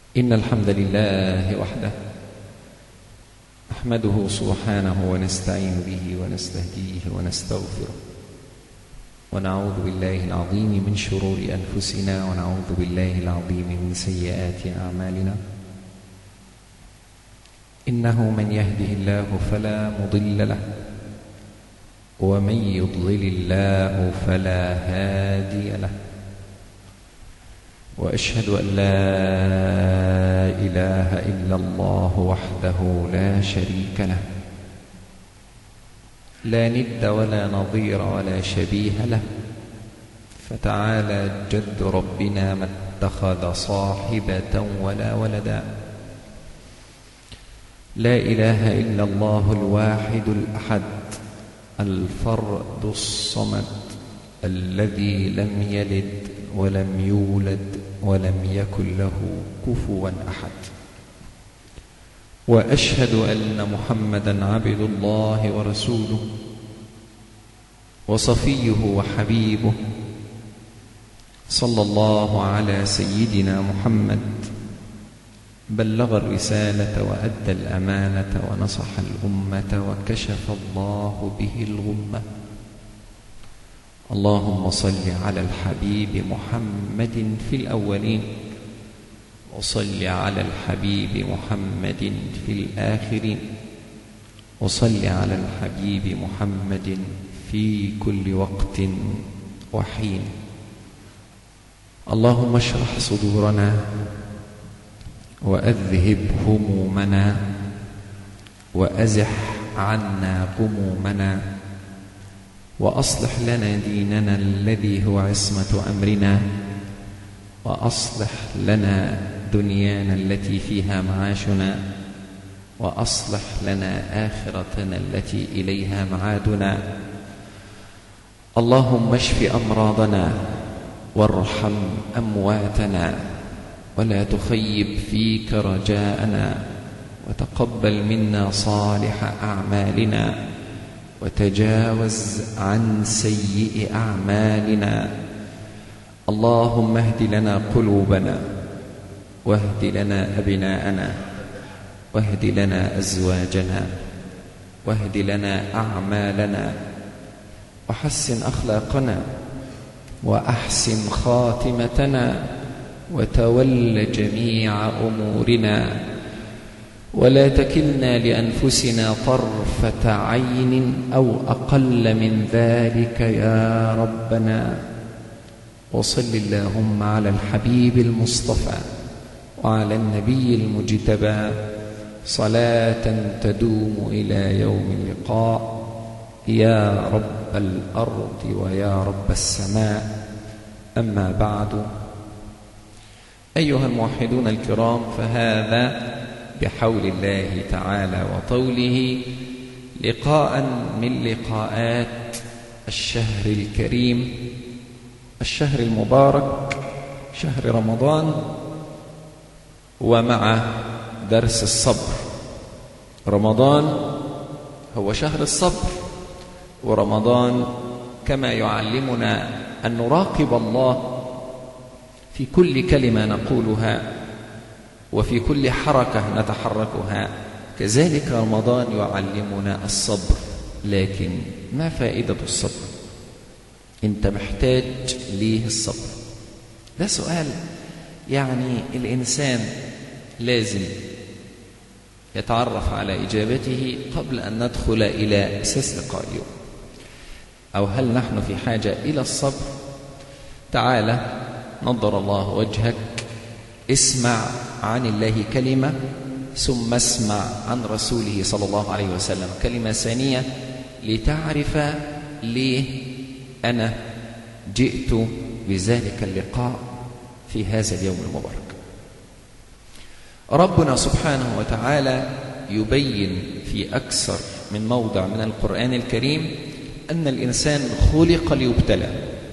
إن الحمد لله وحده نحمده سبحانه ونستعين به ونستهديه ونستغفره ونعوذ بالله العظيم من شرور أنفسنا ونعوذ بالله العظيم من سيئات أعمالنا إنه من يهده الله فلا مضل له ومن يضلل الله فلا هادي له واشهد ان لا اله الا الله وحده لا شريك له لا ند ولا نظير ولا شبيه له فتعالى جد ربنا ما اتخذ صاحبه ولا ولدا لا اله الا الله الواحد الاحد الفرد الصمد الذي لم يلد ولم يولد ولم يكن له كفوا احد واشهد ان محمدا عبد الله ورسوله وصفيه وحبيبه صلى الله على سيدنا محمد بلغ الرساله وادى الامانه ونصح الامه وكشف الله به الغمه اللهم صل على الحبيب محمد في الأولين وصل على الحبيب محمد في الآخرين وصل على الحبيب محمد في كل وقت وحين اللهم اشرح صدورنا وأذهب همومنا وأزح عنا غمومنا واصلح لنا ديننا الذي هو عصمه امرنا واصلح لنا دنيانا التي فيها معاشنا واصلح لنا اخرتنا التي اليها معادنا اللهم اشف امراضنا وارحم امواتنا ولا تخيب فيك رجاءنا وتقبل منا صالح اعمالنا وتجاوز عن سيء اعمالنا اللهم اهد لنا قلوبنا واهد لنا ابناءنا واهد لنا ازواجنا واهد لنا اعمالنا وحسن اخلاقنا واحسن خاتمتنا وتول جميع امورنا ولا تكلنا لانفسنا طرفه عين او اقل من ذلك يا ربنا وصل اللهم على الحبيب المصطفى وعلى النبي المجتبى صلاه تدوم الى يوم اللقاء يا رب الارض ويا رب السماء اما بعد ايها الموحدون الكرام فهذا بحول الله تعالى وطوله لقاء من لقاءات الشهر الكريم الشهر المبارك شهر رمضان ومع درس الصبر رمضان هو شهر الصبر ورمضان كما يعلمنا ان نراقب الله في كل كلمه نقولها وفي كل حركة نتحركها كذلك رمضان يعلمنا الصبر لكن ما فائدة الصبر أنت محتاج ليه الصبر ده سؤال يعني الإنسان لازم يتعرف على إجابته قبل أن ندخل إلى أساس لقاء اليوم أو هل نحن في حاجة إلى الصبر تعالى نضر الله وجهك اسمع عن الله كلمة ثم اسمع عن رسوله صلى الله عليه وسلم كلمة ثانية لتعرف ليه أنا جئت بذلك اللقاء في هذا اليوم المبارك ربنا سبحانه وتعالى يبين في أكثر من موضع من القرآن الكريم أن الإنسان خلق ليبتلى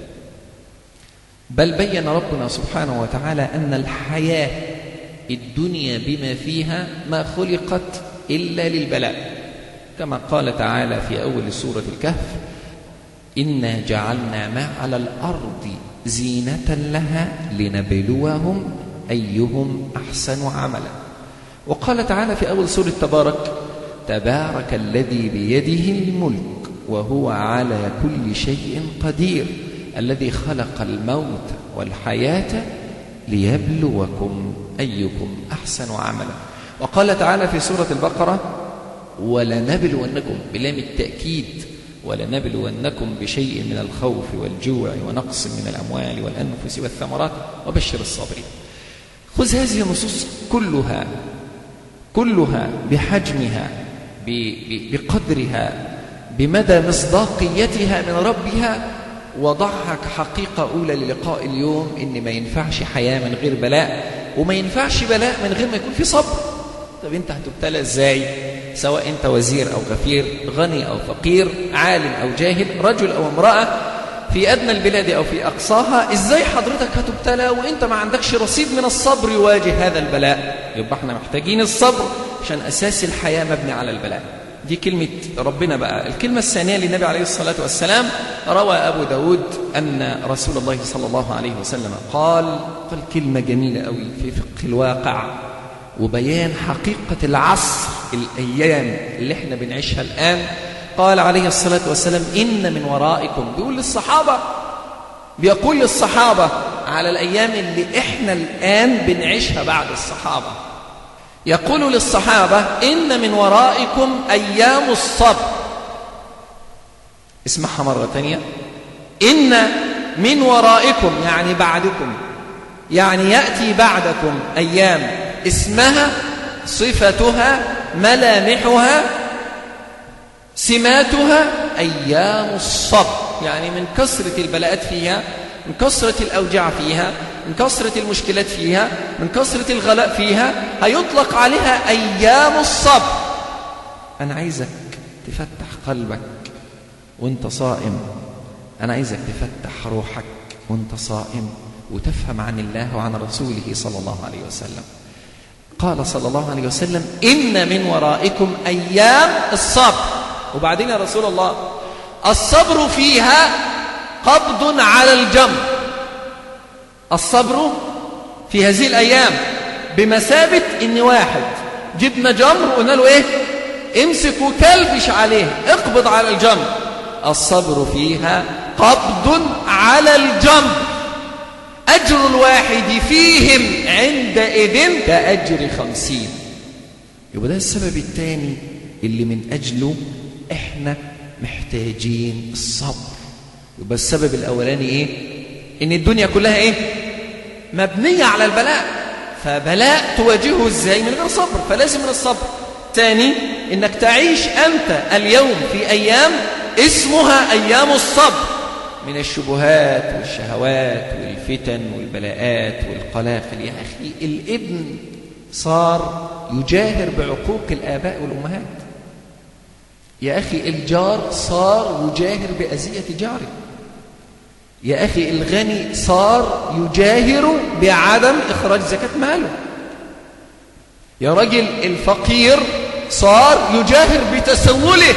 بل بين ربنا سبحانه وتعالى أن الحياة الدنيا بما فيها ما خلقت إلا للبلاء كما قال تعالى في أول سورة الكهف إنا جعلنا ما على الأرض زينة لها لنبلوهم أيهم أحسن عملا وقال تعالى في أول سورة تبارك تبارك الذي بيده الملك وهو على كل شيء قدير الذي خلق الموت والحياة ليبلوكم أيكم أحسن عملا وقال تعالى في سورة البقرة ولنبلونكم بلام التأكيد ولنبلونكم بشيء من الخوف والجوع ونقص من الأموال والأنفس والثمرات وبشر الصابرين خذ هذه النصوص كلها كلها بحجمها بقدرها بمدى مصداقيتها من ربها وضعها كحقيقة أولى للقاء اليوم إن ما ينفعش حياة من غير بلاء وما ينفعش بلاء من غير ما يكون في صبر طب أنت هتبتلى إزاي سواء أنت وزير أو غفير غني أو فقير عالم أو جاهل رجل أو امرأة في أدنى البلاد أو في أقصاها إزاي حضرتك هتبتلى وإنت ما عندكش رصيد من الصبر يواجه هذا البلاء يبقى احنا محتاجين الصبر عشان أساس الحياة مبني على البلاء دي كلمة ربنا بقى الكلمة الثانية للنبي عليه الصلاة والسلام روى أبو داود أن رسول الله صلى الله عليه وسلم قال قال كلمة جميلة أوي في فقه الواقع وبيان حقيقة العصر الأيام اللي احنا بنعيشها الآن قال عليه الصلاة والسلام إن من ورائكم بيقول للصحابة بيقول للصحابة على الأيام اللي إحنا الآن بنعيشها بعد الصحابة يقول للصحابة إن من ورائكم أيام الصبر اسمعها مرة تانية إن من ورائكم يعني بعدكم يعني يأتي بعدكم أيام اسمها صفتها ملامحها سماتها أيام الصبر يعني من كثرة البلاءات فيها من كثرة الأوجاع فيها من كثرة المشكلات فيها من كثرة الغلاء فيها هيطلق عليها أيام الصبر أنا عايزك تفتح قلبك وانت صائم أنا عايزك تفتح روحك وانت صائم وتفهم عن الله وعن رسوله صلى الله عليه وسلم قال صلى الله عليه وسلم إن من ورائكم أيام الصبر وبعدين يا رسول الله الصبر فيها قبض على الجمر الصبر في هذه الأيام بمثابة إن واحد جبنا جمر وقلنا له إيه امسك وكلبش عليه اقبض على الجمر الصبر فيها قبض على الجمر أجر الواحد فيهم عندئذ كأجر خمسين يبقى ده السبب الثاني اللي من أجله إحنا محتاجين الصبر يبقى السبب الأولاني إيه إن الدنيا كلها إيه مبنية على البلاء فبلاء تواجهه إزاي من غير صبر فلازم من الصبر ثاني إنك تعيش أنت اليوم في أيام اسمها أيام الصبر من الشبهات والشهوات والفتن والبلاءات والقلاقل يا أخي الابن صار يجاهر بعقوق الآباء والأمهات يا أخي الجار صار يجاهر بأذية جاره يا أخي الغني صار يجاهر بعدم إخراج زكاة ماله يا رجل الفقير صار يجاهر بتسوله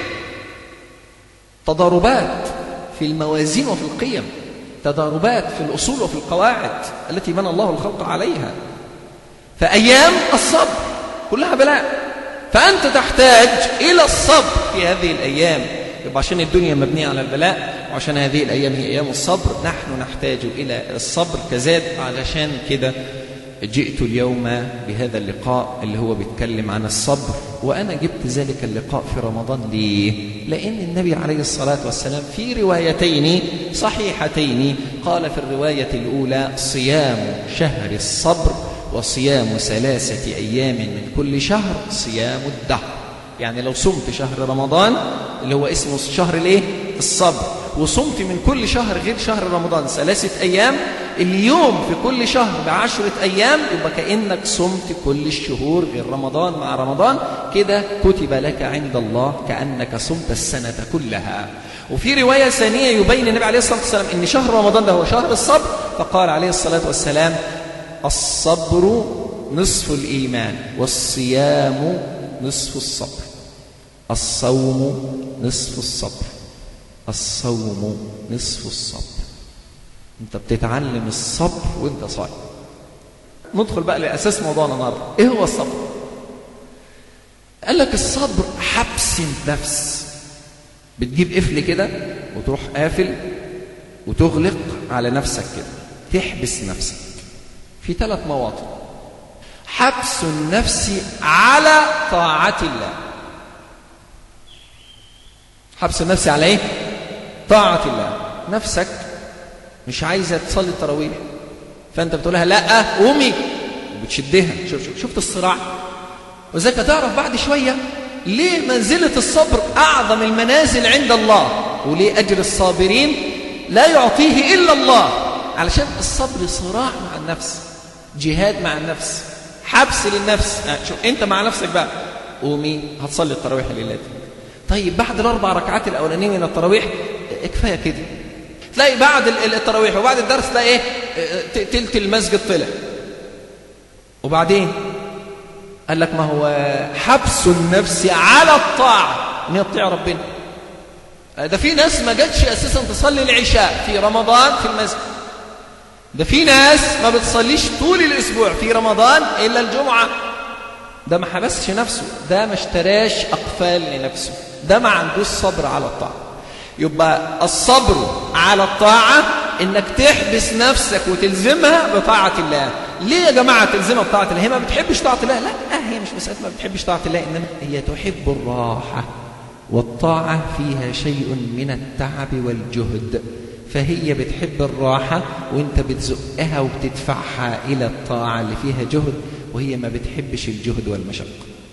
تضاربات في الموازين وفي القيم تضاربات في الأصول وفي القواعد التي من الله الخلق عليها فأيام الصبر كلها بلاء فأنت تحتاج إلى الصبر في هذه الأيام يبقى عشان الدنيا مبنية على البلاء وعشان هذه الأيام هي أيام الصبر نحن نحتاج إلى الصبر كزاد علشان كده جئت اليوم بهذا اللقاء اللي هو بيتكلم عن الصبر وأنا جبت ذلك اللقاء في رمضان ليه؟ لأن النبي عليه الصلاة والسلام في روايتين صحيحتين قال في الرواية الأولى صيام شهر الصبر وصيام ثلاثة أيام من كل شهر صيام الدهر يعني لو صمت شهر رمضان اللي هو اسمه شهر الايه الصبر وصمت من كل شهر غير شهر رمضان ثلاثة أيام اليوم في كل شهر بعشرة أيام يبقى كأنك صمت كل الشهور غير رمضان مع رمضان كده كتب لك عند الله كأنك صمت السنة كلها وفي رواية ثانية يبين النبي عليه الصلاة والسلام أن شهر رمضان ده هو شهر الصبر فقال عليه الصلاة والسلام الصبر نصف الإيمان والصيام نصف الصبر الصوم نصف الصبر الصوم نصف الصبر انت بتتعلم الصبر وانت صايم ندخل بقى لأساس موضوعنا النهارده إيه هو الصبر قال لك الصبر حبس النفس بتجيب قفل كده وتروح قافل وتغلق على نفسك كده تحبس نفسك في ثلاث مواطن حبس النفس على طاعة الله حبس النفس على ايه طاعة الله نفسك مش عايزة تصلي التراويح فانت بتقولها لا قومي وبتشدها شوف شوف شفت الصراع وذلك هتعرف بعد شوية ليه منزلة الصبر أعظم المنازل عند الله وليه أجر الصابرين لا يعطيه إلا الله علشان الصبر صراع مع النفس جهاد مع النفس حبس للنفس آه شوف انت مع نفسك بقى قومي هتصلي التراويح لله طيب بعد الاربع ركعات الاولانيه من التراويح آه، كفايه كده تلاقي بعد التراويح وبعد الدرس تلاقي ايه آه، تلت المسجد طلع وبعدين قال لك ما هو حبس النفس على الطاعه ان هي تطيع ربنا آه، ده في ناس ما جاتش اساسا تصلي العشاء في رمضان في المسجد ده في ناس ما بتصليش طول الأسبوع في رمضان إلا الجمعة ده ما حبسش نفسه ده ما اشتراش أقفال لنفسه ده ما عندوش صبر على الطاعة يبقى الصبر على الطاعة إنك تحبس نفسك وتلزمها بطاعة الله ليه يا جماعة تلزمها بطاعة الله هي ما بتحبش طاعة الله لا هي مش مسألة ما بتحبش طاعة الله إنما هي تحب الراحة والطاعة فيها شيء من التعب والجهد فهي بتحب الراحة وانت بتزقها وبتدفعها إلى الطاعة اللي فيها جهد وهي ما بتحبش الجهد والمشقة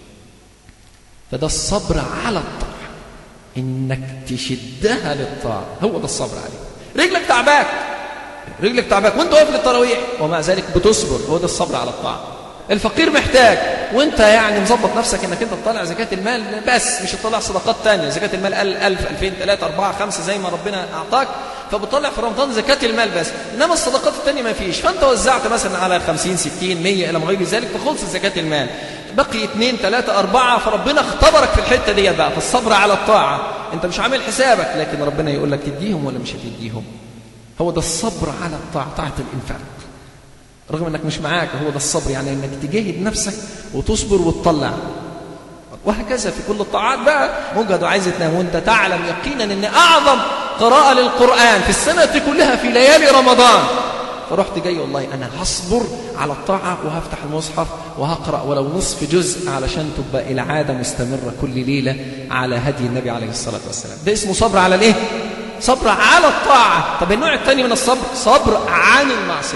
فده الصبر على الطاعة إنك تشدها للطاعة هو ده الصبر عليه رجلك تعباك رجلك تعباك وانت واقف للتراويح ومع ذلك بتصبر هو ده الصبر على الطاعة الفقير محتاج وانت يعني مظبط نفسك انك انت تطلع زكاة المال بس مش تطلع صدقات تانية زكاة المال قال 1000 2000 3 4 5 زي ما ربنا اعطاك فبتطلع في رمضان زكاة المال بس انما الصدقات التانية ما فيش فانت وزعت مثلا على 50 60 100 الى غير ذلك فخلصت زكاة المال بقي 2 3 4 فربنا اختبرك في الحتة دي بقى في الصبر على الطاعة انت مش عامل حسابك لكن ربنا يقول لك تديهم ولا مش هتديهم هو ده الصبر على الطاعة طاعة الانفاق رغم انك مش معاك هو ده الصبر يعني انك تجاهد نفسك وتصبر وتطلع وهكذا في كل الطاعات بقى مجهد وعايز تنام وانت تعلم يقينا ان اعظم قراءة للقرآن في السنة كلها في ليالي رمضان فرحت جاي والله انا هصبر على الطاعة وهفتح المصحف وهقرأ ولو نصف جزء علشان تبقى العادة مستمرة كل ليلة على هدي النبي عليه الصلاة والسلام ده اسمه صبر على الايه؟ صبر على الطاعة طب النوع الثاني من الصبر صبر عن المعصية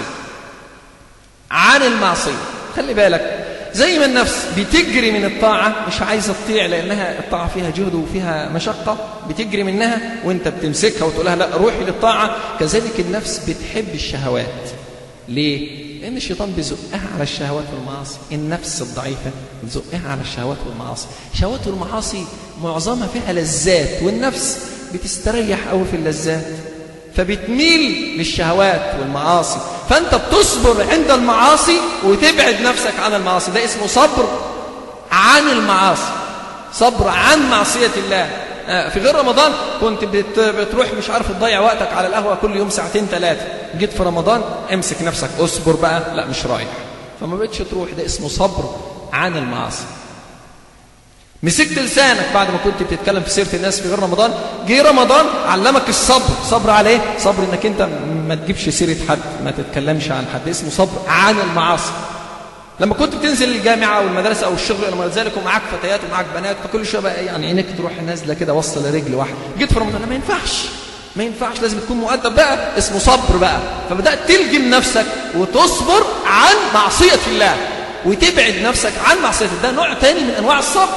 عن المعصية خلي بالك زي ما النفس بتجري من الطاعة مش عايزة تطيع لأنها الطاعة فيها جهد وفيها مشقة بتجري منها وانت بتمسكها وتقول لها لا روحي للطاعة كذلك النفس بتحب الشهوات ليه؟ لأن الشيطان بيزقها على الشهوات والمعاصي النفس الضعيفة بتزقها على الشهوات والمعاصي الشهوات والمعاصي معظمها فيها لذات والنفس بتستريح قوي في اللذات فبتميل للشهوات والمعاصي فأنت بتصبر عند المعاصي وتبعد نفسك عن المعاصي ده اسمه صبر عن المعاصي صبر عن معصية الله في غير رمضان كنت بتروح مش عارف تضيع وقتك على القهوة كل يوم ساعتين ثلاثة جيت في رمضان امسك نفسك اصبر بقى لا مش رايح فما بقتش تروح ده اسمه صبر عن المعاصي مسكت لسانك بعد ما كنت بتتكلم في سيرة الناس في غير رمضان جه رمضان علمك الصبر صبر على ايه صبر انك انت ما تجيبش سيرة حد ما تتكلمش عن حد اسمه صبر عن المعاصي لما كنت بتنزل الجامعة أو المدرسة أو الشغل أو ذلك ومعاك فتيات ومعاك بنات فكل شوية بقى يعني عينك تروح نازلة كده وصل لرجل واحد جيت في رمضان ما ينفعش ما ينفعش لازم تكون مؤدب بقى اسمه صبر بقى فبدأت تلجم نفسك وتصبر عن معصية الله وتبعد نفسك عن معصية الله ده نوع تاني من أنواع الصبر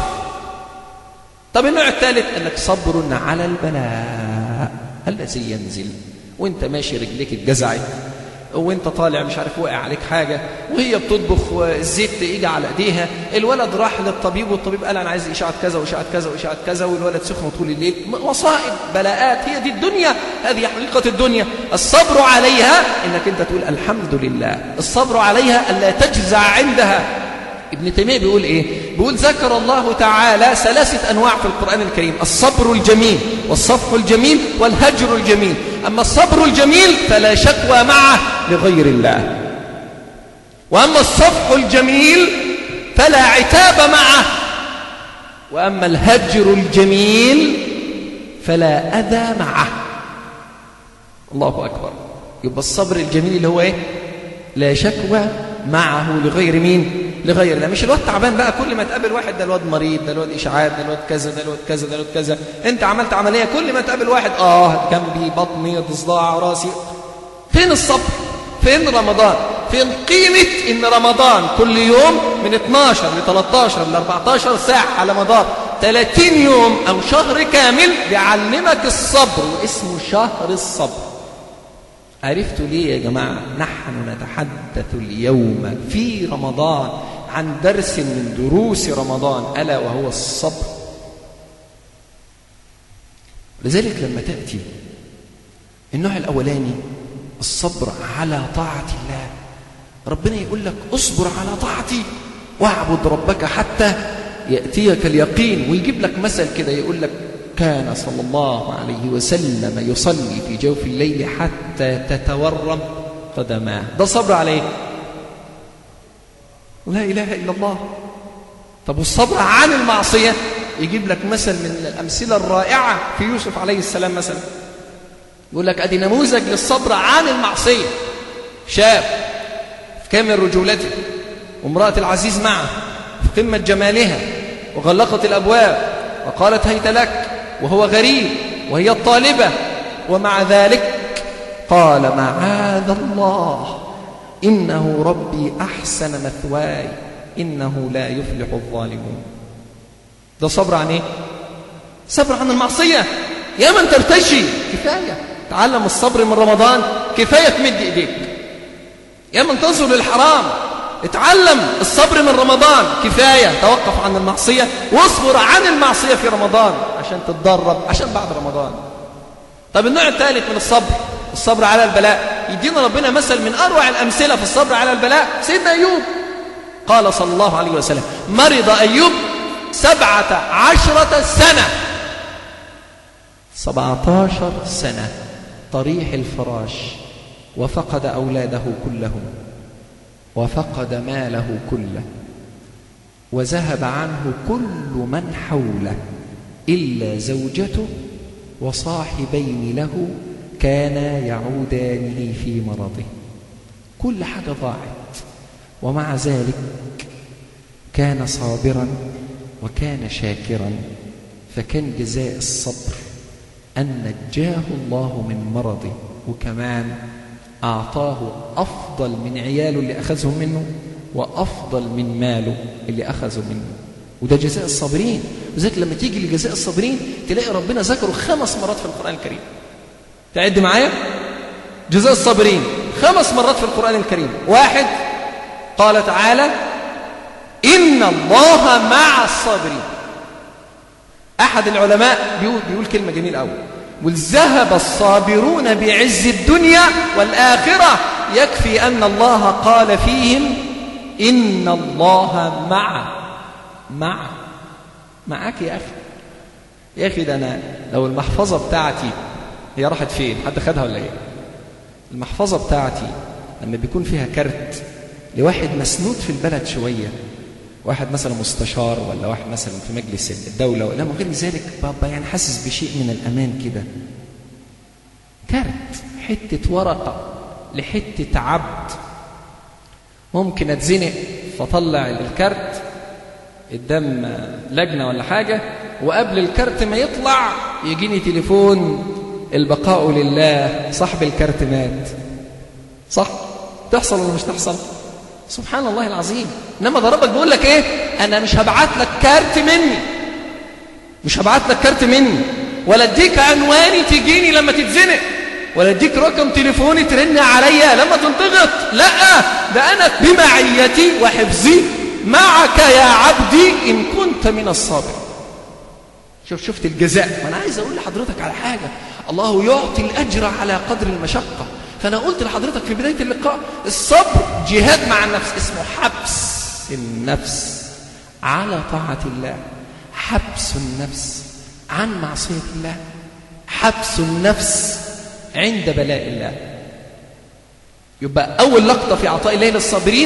طب النوع الثالث انك صبر على البلاء الذي ينزل وانت ماشي رجليك اتجزعت وانت طالع مش عارف وقع عليك حاجة وهي بتطبخ والزيت يجي على ايديها الولد راح للطبيب والطبيب قال انا عايز اشاعة كذا واشاعة كذا واشاعة كذا والولد سخن طول الليل مصائب بلاءات هي دي الدنيا هذه حقيقة الدنيا الصبر عليها انك انت تقول الحمد لله الصبر عليها الا تجزع عندها ابن تيمية بيقول ايه بيقول ذكر الله تعالى ثلاثة انواع في القرآن الكريم الصبر الجميل والصفح الجميل والهجر الجميل اما الصبر الجميل فلا شكوى معه لغير الله وأما الصفح الجميل فلا عتاب معه وأما الهجر الجميل فلا أذى معه الله أكبر يبقى الصبر الجميل اللي هو إيه لا شكوى معه لغير مين لغير الله مش الواد تعبان بقى كل ما تقابل واحد ده الواد مريض ده الواد اشعاع ده الواد كذا ده الواد كذا ده الواد كذا انت عملت عمليه كل ما تقابل واحد اه جنبي بطني ضصداع راسي فين الصبر فين رمضان فين قيمة ان رمضان كل يوم من 12 ل 13 ل 14 ساعة على مدار 30 يوم او شهر كامل بيعلمك الصبر واسمه شهر الصبر عرفتوا ليه يا جماعة نحن نتحدث اليوم في رمضان عن درس من دروس رمضان ألا وهو الصبر لذلك لما تأتي النوع الأولاني الصبر على طاعة الله ربنا يقول لك اصبر على طاعتي واعبد ربك حتى يأتيك اليقين ويجيب لك مثل كده يقول لك كان صلى الله عليه وسلم يصلي في جوف الليل حتى تتورم قدماه ده صبر عليه لا إله إلا الله طب والصبر عن المعصية يجيب لك مثل من الأمثلة الرائعة في يوسف عليه السلام مثلا يقول لك أدي نموذج للصبر عن المعصية شاب في كامل رجولته وامرأة العزيز معه في قمة جمالها وغلقت الأبواب وقالت هيت لك وهو غريب وهي الطالبة ومع ذلك قال معاذ الله إنه ربي أحسن مثواي إنه لا يفلح الظالمون ده صبر عن إيه؟ صبر عن المعصية يا من ترتشي كفاية تعلم الصبر من رمضان كفاية تمد إيديك يا من تنظر للحرام اتعلم الصبر من رمضان كفاية توقف عن المعصية واصبر عن المعصية في رمضان عشان تتدرب عشان بعد رمضان طب النوع الثالث من الصبر الصبر على البلاء يدينا ربنا مثل من أروع الأمثلة في الصبر على البلاء سيدنا أيوب قال صلى الله عليه وسلم مرض أيوب سبعة عشرة سنة سبعة عشر سنة طريح الفراش وفقد أولاده كلهم وفقد ماله كله وذهب عنه كل من حوله إلا زوجته وصاحبين له كانا يعودانه في مرضه كل حاجة ضاعت ومع ذلك كان صابرا وكان شاكرا فكان جزاء الصبر أن نجاه الله من مرضه وكمان أعطاه أفضل من عياله اللي أخذهم منه وأفضل من ماله اللي أخذه منه وده جزاء الصابرين وذلك لما تيجي لجزاء الصابرين تلاقي ربنا ذكره خمس مرات في القرآن الكريم تعد معايا جزاء الصابرين خمس مرات في القرآن الكريم واحد قال تعالى إن الله مع الصابرين أحد العلماء بيقول, بيقول كلمة جميلة أوي ذهب الصابرون بعز الدنيا والآخرة يكفي أن الله قال فيهم إن الله مع مع معك يا أخي يا أخي ده أنا لو المحفظة بتاعتي هي راحت فين حد خدها ولا إيه المحفظة بتاعتي لما بيكون فيها كارت لواحد مسنود في البلد شوية واحد مثلا مستشار ولا واحد مثلا في مجلس الدولة ولا من غير ذلك بابا يعني حاسس بشيء من الأمان كده كارت حتة ورقة لحتة عبد ممكن اتزنق فطلع الكارت قدام لجنة ولا حاجة وقبل الكارت ما يطلع يجيني تليفون البقاء لله صاحب الكارت مات صح تحصل ولا مش تحصل سبحان الله العظيم انما ده ربك بيقول لك ايه انا مش هبعت لك كارت مني مش هبعت لك كارت مني ولا اديك عنواني تجيني لما تتزنق ولا اديك رقم تليفوني ترن عليا لما تنضغط لا ده انا بمعيتي وحفظي معك يا عبدي ان كنت من الصابرين شوف شفت الجزاء ما انا عايز اقول لحضرتك على حاجه الله يعطي الاجر على قدر المشقه فانا قلت لحضرتك في بدايه اللقاء الصبر جهاد مع النفس اسمه حبس النفس على طاعه الله حبس النفس عن معصيه الله حبس النفس عند بلاء الله يبقى اول لقطه في عطاء الله للصابرين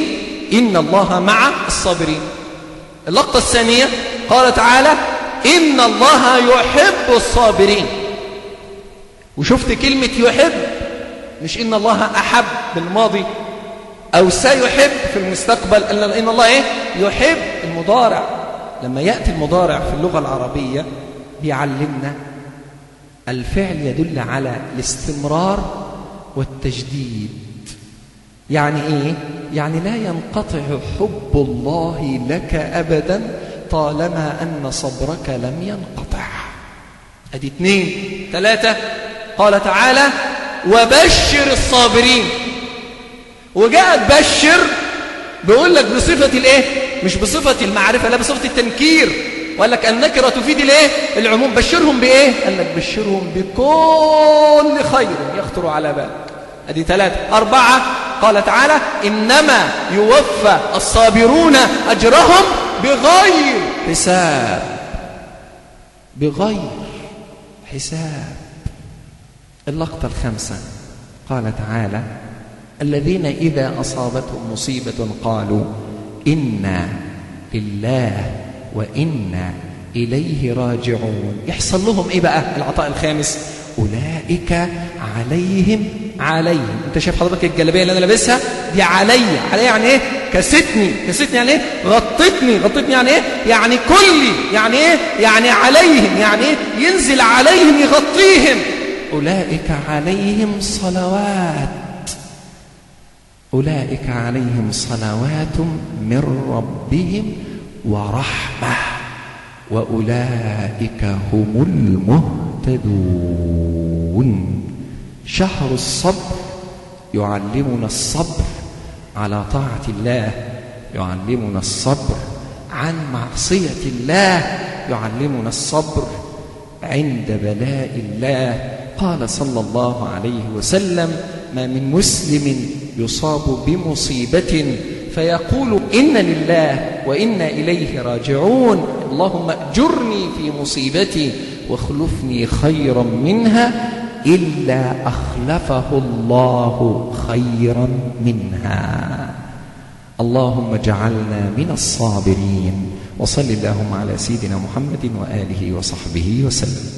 إن الله مع الصابرين اللقطة الثانية قال تعالى إن الله يحب الصابرين وشفت كلمة يحب مش إن الله أحب بالماضي أو سيحب في المستقبل إن الله إيه؟ يحب المضارع لما يأتي المضارع في اللغة العربية بيعلمنا الفعل يدل على الاستمرار والتجديد يعني إيه؟ يعني لا ينقطع حب الله لك أبدا طالما أن صبرك لم ينقطع أدي اثنين ثلاثة قال تعالى وبشر الصابرين وجاءت بشر بيقول لك بصفة الايه مش بصفة المعرفة لا بصفة التنكير وقال لك النكرة تفيد الايه العموم بشرهم بايه قال لك بشرهم بكل خير يخطر على بالك ادي ثلاثة أربعة قال تعالى إنما يوفى الصابرون أجرهم بغير حساب بغير حساب اللقطة الخامسة قال تعالى الذين إذا أصابتهم مصيبة قالوا إنا لله وإنا إليه راجعون يحصل لهم إيه بقى العطاء الخامس أولئك عليهم عليهم أنت شايف حضرتك الجلابية اللي أنا لابسها دي عليا عليا يعني إيه كستني كستني يعني إيه غطتني غطتني يعني إيه يعني كلي يعني إيه يعني عليهم يعني إيه ينزل عليهم يغطيهم أولئك عليهم صلوات أولئك عليهم صلوات من ربهم ورحمة وأولئك هم المهتدون شهر الصبر يعلمنا الصبر على طاعة الله يعلمنا الصبر عن معصية الله يعلمنا الصبر عند بلاء الله قال صلى الله عليه وسلم ما من مسلم يصاب بمصيبة فيقول إن لله وإنا إليه راجعون اللهم أجرني في مصيبتي واخلفني خيرا منها إلا أخلفه الله خيرا منها اللهم اجعلنا من الصابرين وصل اللهم على سيدنا محمد وآله وصحبه وسلم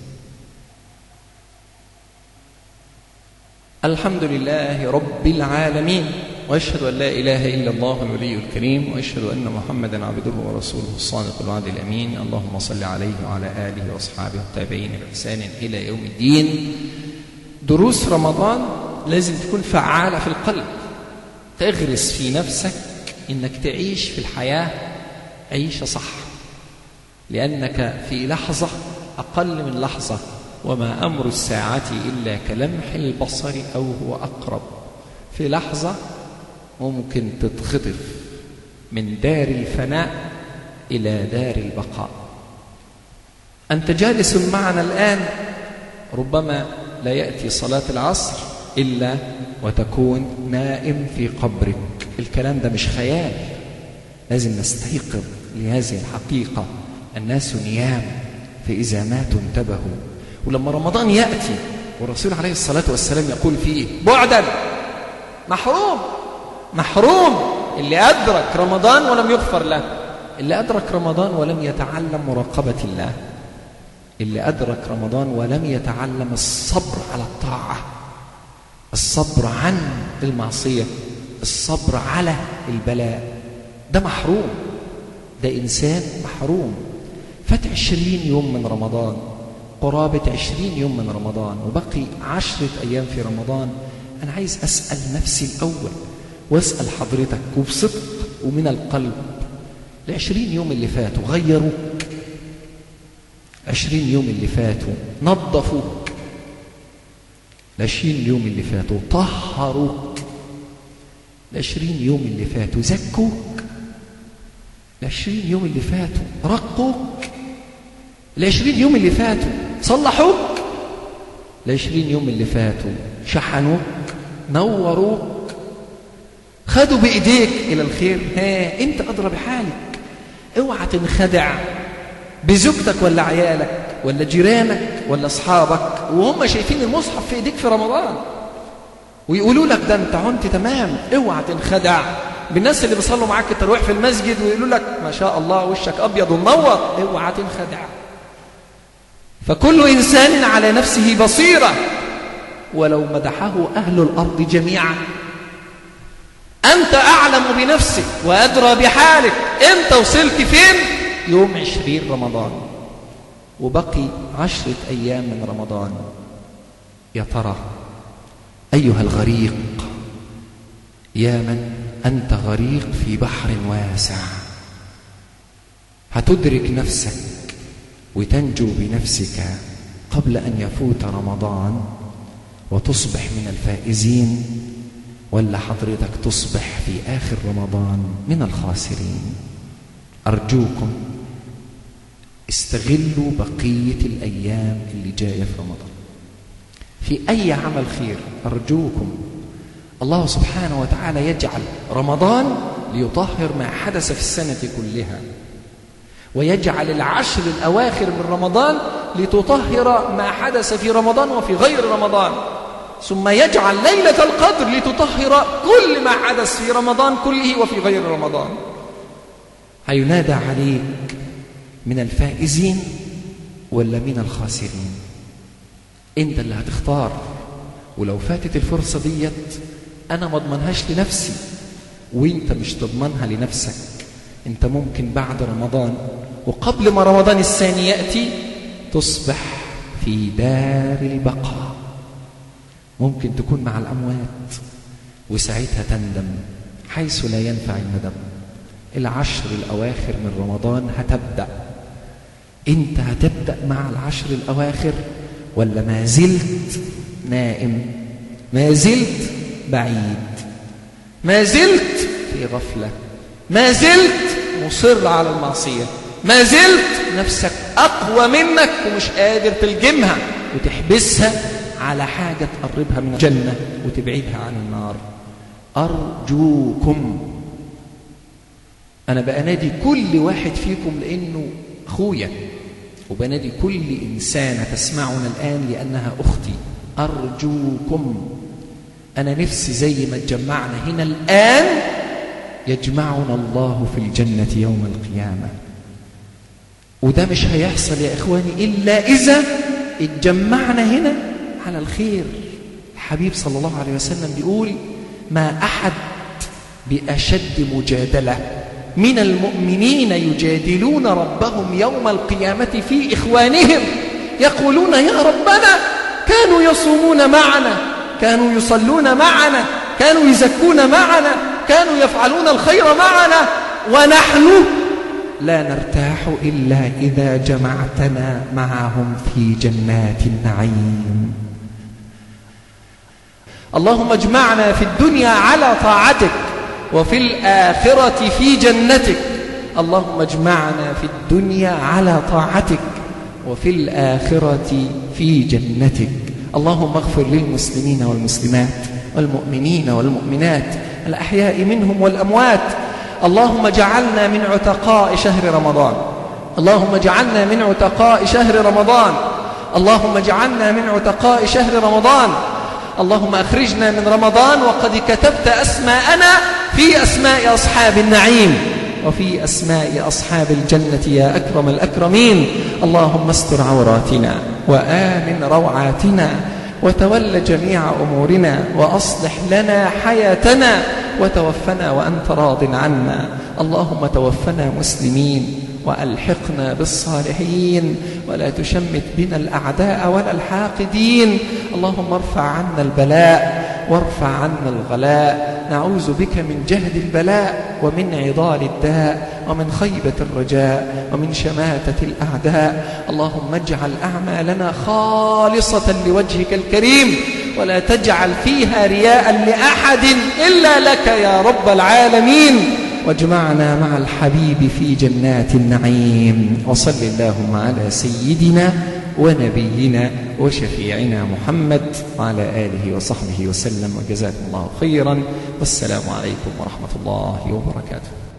الحمد لله رب العالمين واشهد ان لا اله الا الله الولي الكريم واشهد ان محمدا عبده ورسوله الصادق الوعد الامين اللهم صل عليه وعلى اله واصحابه التابعين باحسان الى يوم الدين دروس رمضان لازم تكون فعاله في القلب تغرس في نفسك انك تعيش في الحياه عيشه صح لانك في لحظه اقل من لحظه وما أمر الساعة إلا كلمح البصر أو هو أقرب في لحظة ممكن تتخطف من دار الفناء إلى دار البقاء أنت جالس معنا الآن ربما لا يأتي صلاة العصر إلا وتكون نائم في قبرك الكلام ده مش خيال لازم نستيقظ لهذه الحقيقة الناس نيام فإذا ماتوا انتبهوا ولما رمضان يأتي والرسول عليه الصلاة والسلام يقول فيه بعدا محروم محروم اللي أدرك رمضان ولم يغفر له اللي أدرك رمضان ولم يتعلم مراقبة الله اللي أدرك رمضان ولم يتعلم الصبر على الطاعة الصبر عن المعصية الصبر على البلاء ده محروم ده إنسان محروم فات عشرين يوم من رمضان قرابة عشرين يوم من رمضان وبقي عشرة أيام في رمضان أنا عايز أسأل نفسي الأول وأسأل حضرتك وبصدق ومن القلب العشرين يوم اللي فاتوا غيروك عشرين يوم اللي فاتوا نظفوك العشرين يوم اللي فاتوا طهروك العشرين يوم اللي فاتوا زكوك العشرين يوم اللي فاتوا رقوك العشرين يوم اللي فاتوا صلحوك العشرين يوم اللي فاتوا شحنوك نوروك خدوا بإيديك إلى الخير ها أنت أدرى بحالك اوعى تنخدع بزوجتك ولا عيالك ولا جيرانك ولا أصحابك وهم شايفين المصحف في إيديك في رمضان ويقولوا لك ده أنت عنت تمام اوعى تنخدع بالناس اللي بيصلوا معاك التراويح في المسجد ويقولوا لك ما شاء الله وشك ابيض ومنور اوعى تنخدع فكل انسان على نفسه بصيره ولو مدحه اهل الارض جميعا انت اعلم بنفسك وادرى بحالك انت وصلت فين يوم عشرين رمضان وبقي عشره ايام من رمضان يا ترى ايها الغريق يا من انت غريق في بحر واسع هتدرك نفسك وتنجو بنفسك قبل ان يفوت رمضان وتصبح من الفائزين ولا حضرتك تصبح في اخر رمضان من الخاسرين ارجوكم استغلوا بقيه الايام اللي جايه في رمضان في اي عمل خير ارجوكم الله سبحانه وتعالى يجعل رمضان ليطهر ما حدث في السنة كلها ويجعل العشر الأواخر من رمضان لتطهر ما حدث في رمضان وفي غير رمضان ثم يجعل ليلة القدر لتطهر كل ما حدث في رمضان كله وفي غير رمضان هينادى عليك من الفائزين ولا من الخاسرين انت اللي هتختار ولو فاتت الفرصة ديت أنا ما أضمنهاش لنفسي وإنت مش تضمنها لنفسك أنت ممكن بعد رمضان وقبل ما رمضان الثاني يأتي تصبح في دار البقاء ممكن تكون مع الأموات وساعتها تندم حيث لا ينفع الندم العشر الأواخر من رمضان هتبدأ أنت هتبدأ مع العشر الأواخر ولا ما زلت نائم ما زلت بعيد ما زلت في غفلة ما زلت مصر على المعصية ما زلت نفسك أقوى منك ومش قادر تلجمها وتحبسها على حاجة تقربها من الجنة وتبعدها عن النار أرجوكم أنا بأنادي كل واحد فيكم لأنه أخويا وبنادي كل إنسانة تسمعنا الآن لأنها أختي أرجوكم أنا نفسي زي ما اتجمعنا هنا الآن يجمعنا الله في الجنة يوم القيامة وده مش هيحصل يا إخواني إلا إذا اتجمعنا هنا على الخير الحبيب صلى الله عليه وسلم بيقول ما أحد بأشد مجادلة من المؤمنين يجادلون ربهم يوم القيامة في إخوانهم يقولون يا ربنا كانوا يصومون معنا كانوا يصلون معنا كانوا يزكون معنا كانوا يفعلون الخير معنا ونحن لا نرتاح إلا إذا جمعتنا معهم في جنات النعيم اللهم اجمعنا في الدنيا على طاعتك وفي الآخرة في جنتك اللهم اجمعنا في الدنيا على طاعتك وفي الآخرة في جنتك اللهم اغفر للمسلمين والمسلمات والمؤمنين والمؤمنات الأحياء منهم والأموات اللهم اجعلنا من عتقاء شهر رمضان اللهم اجعلنا من عتقاء شهر رمضان اللهم اجعلنا من عتقاء شهر رمضان اللهم أخرجنا من رمضان وقد كتبت أسماءنا في أسماء أصحاب النعيم وفي أسماء أصحاب الجنة يا أكرم الأكرمين اللهم استر عوراتنا وآمن روعاتنا وتول جميع أمورنا وأصلح لنا حياتنا وتوفنا وأنت راض عنا اللهم توفنا مسلمين وألحقنا بالصالحين ولا تشمت بنا الأعداء ولا الحاقدين اللهم ارفع عنا البلاء وارفع عنا الغلاء نعوذ بك من جهد البلاء ومن عضال الداء ومن خيبة الرجاء ومن شماتة الأعداء اللهم اجعل أعمالنا خالصة لوجهك الكريم ولا تجعل فيها رياء لأحد إلا لك يا رب العالمين واجمعنا مع الحبيب في جنات النعيم وصل اللهم على سيدنا ونبينا وشفيعنا محمد وعلى آله وصحبه وسلم وجزاكم الله خيرا والسلام عليكم ورحمة الله وبركاته